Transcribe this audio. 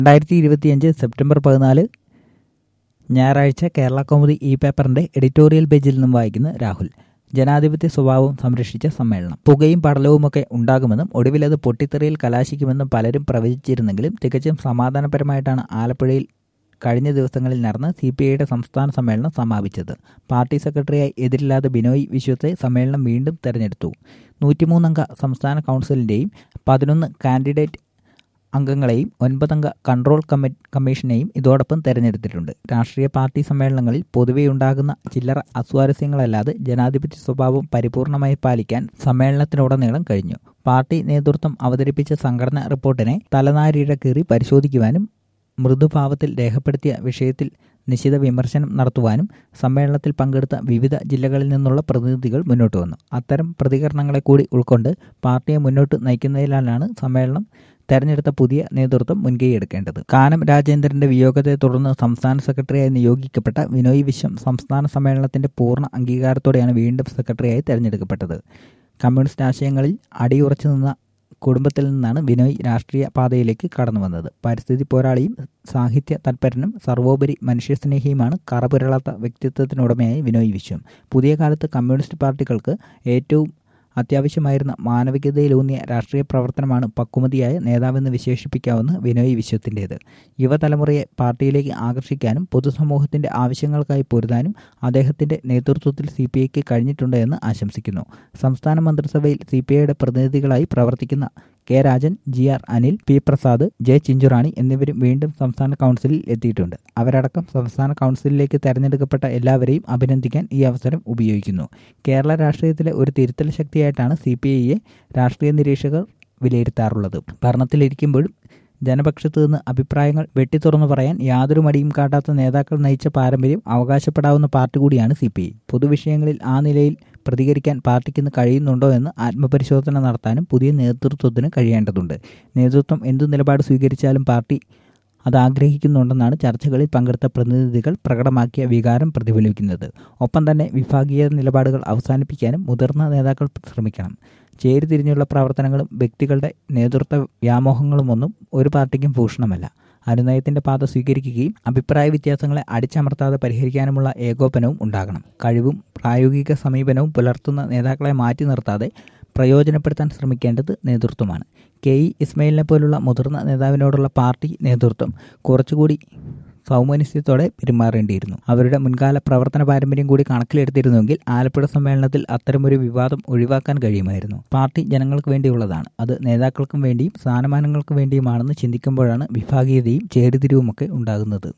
രണ്ടായിരത്തി ഇരുപത്തിയഞ്ച് സെപ്റ്റംബർ പതിനാല് ഞായറാഴ്ച കേരള കൗമുദി ഈ പേപ്പറിന്റെ എഡിറ്റോറിയൽ പേജിൽ നിന്നും വായിക്കുന്ന രാഹുൽ ജനാധിപത്യ സ്വഭാവം സംരക്ഷിച്ച സമ്മേളനം പുകയും പടലവുമൊക്കെ ഉണ്ടാകുമെന്നും ഒടുവിലത് പൊട്ടിത്തെറിയിൽ കലാശിക്കുമെന്നും പലരും പ്രവചിച്ചിരുന്നെങ്കിലും തികച്ചും സമാധാനപരമായിട്ടാണ് ആലപ്പുഴയിൽ കഴിഞ്ഞ ദിവസങ്ങളിൽ നടന്ന സി പി ഐയുടെ സംസ്ഥാന സമ്മേളനം സമാപിച്ചത് പാർട്ടി സെക്രട്ടറിയായി എതിരില്ലാതെ ബിനോയ് വിശ്വത്തെ സമ്മേളനം വീണ്ടും തെരഞ്ഞെടുത്തു നൂറ്റിമൂന്നംഗ സംസ്ഥാന കൗൺസിലിന്റെയും പതിനൊന്ന് കാൻഡിഡേറ്റ് അംഗങ്ങളെയും ഒൻപതംഗ കൺട്രോൾ കമ്മി കമ്മീഷനെയും ഇതോടൊപ്പം തെരഞ്ഞെടുത്തിട്ടുണ്ട് രാഷ്ട്രീയ പാർട്ടി സമ്മേളനങ്ങളിൽ പൊതുവെ ഉണ്ടാകുന്ന ചില്ലറ അസ്വാരസ്യങ്ങളല്ലാതെ ജനാധിപത്യ സ്വഭാവം പരിപൂർണമായി പാലിക്കാൻ സമ്മേളനത്തിനുടനീളം കഴിഞ്ഞു പാർട്ടി നേതൃത്വം അവതരിപ്പിച്ച സംഘടനാ റിപ്പോർട്ടിനെ തലനാരിഴ കീറി പരിശോധിക്കുവാനും മൃദുഭാവത്തിൽ രേഖപ്പെടുത്തിയ വിഷയത്തിൽ നിശിത വിമർശനം നടത്തുവാനും സമ്മേളനത്തിൽ പങ്കെടുത്ത വിവിധ ജില്ലകളിൽ നിന്നുള്ള പ്രതിനിധികൾ മുന്നോട്ട് വന്നു അത്തരം പ്രതികരണങ്ങളെ കൂടി ഉൾക്കൊണ്ട് പാർട്ടിയെ മുന്നോട്ട് നയിക്കുന്നതിനാലാണ് സമ്മേളനം തെരഞ്ഞെടുത്ത പുതിയ നേതൃത്വം മുൻകൈയെടുക്കേണ്ടത് കാനം രാജേന്ദ്രന്റെ വിയോഗത്തെ തുടർന്ന് സംസ്ഥാന സെക്രട്ടറിയായി നിയോഗിക്കപ്പെട്ട വിനോയ് വിശ്വം സംസ്ഥാന സമ്മേളനത്തിന്റെ പൂർണ്ണ അംഗീകാരത്തോടെയാണ് വീണ്ടും സെക്രട്ടറിയായി തെരഞ്ഞെടുക്കപ്പെട്ടത് കമ്മ്യൂണിസ്റ്റ് ആശയങ്ങളിൽ അടിയുറച്ചു നിന്ന കുടുംബത്തിൽ നിന്നാണ് ബിനോയ് രാഷ്ട്രീയ പാതയിലേക്ക് കടന്നു വന്നത് പരിസ്ഥിതി പോരാളിയും സാഹിത്യ തൽപരനും സർവോപരി മനുഷ്യസ്നേഹിയുമാണ് കറപുരളാത്ത വ്യക്തിത്വത്തിനുടമയായ ബിനോയ് വിശ്വം പുതിയ കാലത്ത് കമ്മ്യൂണിസ്റ്റ് പാർട്ടികൾക്ക് ഏറ്റവും അത്യാവശ്യമായിരുന്ന മാനവികതയിലൂന്നിയ രാഷ്ട്രീയ പ്രവർത്തനമാണ് പക്വമതിയായ നേതാവെന്ന് വിശേഷിപ്പിക്കാവുന്ന വിനോയ് വിശ്വത്തിൻ്റേത് യുവതലമുറയെ പാർട്ടിയിലേക്ക് ആകർഷിക്കാനും പൊതുസമൂഹത്തിന്റെ ആവശ്യങ്ങൾക്കായി പൊരുതാനും അദ്ദേഹത്തിന്റെ നേതൃത്വത്തിൽ സി പി ഐക്ക് കഴിഞ്ഞിട്ടുണ്ട് എന്ന് ആശംസിക്കുന്നു സംസ്ഥാന മന്ത്രിസഭയിൽ സി പി ഐയുടെ പ്രതിനിധികളായി പ്രവർത്തിക്കുന്ന K Rajan G R Anil P Prasad J Chinchurani എന്നിവരും വീണ്ടും സംസ്ഥാന കൗൺസിലിൽ എത്തിയിട്ടുണ്ട് അവരടക്കം സംസ്ഥാന കൗൺസിലിലേക്ക് തെരഞ്ഞെടുക്കപ്പെട്ട എല്ലാവരെയും അഭിനന്ദിക്കാൻ ഈ അവസരം ഉപയോഗിക്കുന്നു കേരള രാഷ്ട്രീയത്തിലെ ഒരു തിരുത്തൽ ശക്തിയായിട്ടാണ് സി പി ഐയെ രാഷ്ട്രീയ നിരീക്ഷകർ വിലയിരുത്താറുള്ളത് ഭരണത്തിലിരിക്കുമ്പോഴും ജനപക്ഷത്തു നിന്ന് അഭിപ്രായങ്ങൾ വെട്ടിത്തുറന്നു പറയാൻ യാതൊരു മടിയും കാട്ടാത്ത നേതാക്കൾ നയിച്ച പാരമ്പര്യം അവകാശപ്പെടാവുന്ന പാർട്ടി കൂടിയാണ് സി പി ഐ പൊതുവിഷയങ്ങളിൽ ആ നിലയിൽ പ്രതികരിക്കാൻ പാർട്ടിക്ക് കഴിയുന്നുണ്ടോ എന്ന് ആത്മപരിശോധന നടത്താനും പുതിയ നേതൃത്വത്തിന് കഴിയേണ്ടതുണ്ട് നേതൃത്വം എന്തു നിലപാട് സ്വീകരിച്ചാലും പാർട്ടി അത് ആഗ്രഹിക്കുന്നുണ്ടെന്നാണ് ചർച്ചകളിൽ പങ്കെടുത്ത പ്രതിനിധികൾ പ്രകടമാക്കിയ വികാരം പ്രതിഫലിക്കുന്നത് ഒപ്പം തന്നെ വിഭാഗീയ നിലപാടുകൾ അവസാനിപ്പിക്കാനും മുതിർന്ന നേതാക്കൾ ശ്രമിക്കണം ചേരിതിരിഞ്ഞുള്ള പ്രവർത്തനങ്ങളും വ്യക്തികളുടെ നേതൃത്വ വ്യാമോഹങ്ങളുമൊന്നും ഒരു പാർട്ടിക്കും ഭൂഷണമല്ല അനുനയത്തിന്റെ പാത സ്വീകരിക്കുകയും അഭിപ്രായ വ്യത്യാസങ്ങളെ അടിച്ചമർത്താതെ പരിഹരിക്കാനുമുള്ള ഏകോപനവും ഉണ്ടാകണം കഴിവും പ്രായോഗിക സമീപനവും പുലർത്തുന്ന നേതാക്കളെ മാറ്റി നിർത്താതെ പ്രയോജനപ്പെടുത്താൻ ശ്രമിക്കേണ്ടത് നേതൃത്വമാണ് കെ ഇ ഇസ്മയിലിനെ പോലുള്ള മുതിർന്ന നേതാവിനോടുള്ള പാർട്ടി നേതൃത്വം കുറച്ചുകൂടി സൗമനസ്യത്തോടെ പെരുമാറേണ്ടിയിരുന്നു അവരുടെ മുൻകാല പ്രവർത്തന പാരമ്പര്യം കൂടി കണക്കിലെടുത്തിരുന്നുവെങ്കിൽ ആലപ്പുഴ സമ്മേളനത്തിൽ അത്തരമൊരു വിവാദം ഒഴിവാക്കാൻ കഴിയുമായിരുന്നു പാർട്ടി ജനങ്ങൾക്ക് വേണ്ടിയുള്ളതാണ് അത് നേതാക്കൾക്കും വേണ്ടിയും സ്ഥാനമാനങ്ങൾക്കും വേണ്ടിയുമാണെന്ന് ചിന്തിക്കുമ്പോഴാണ് വിഭാഗീയതയും ചേരിതിരിവുമൊക്കെ ഉണ്ടാകുന്നത്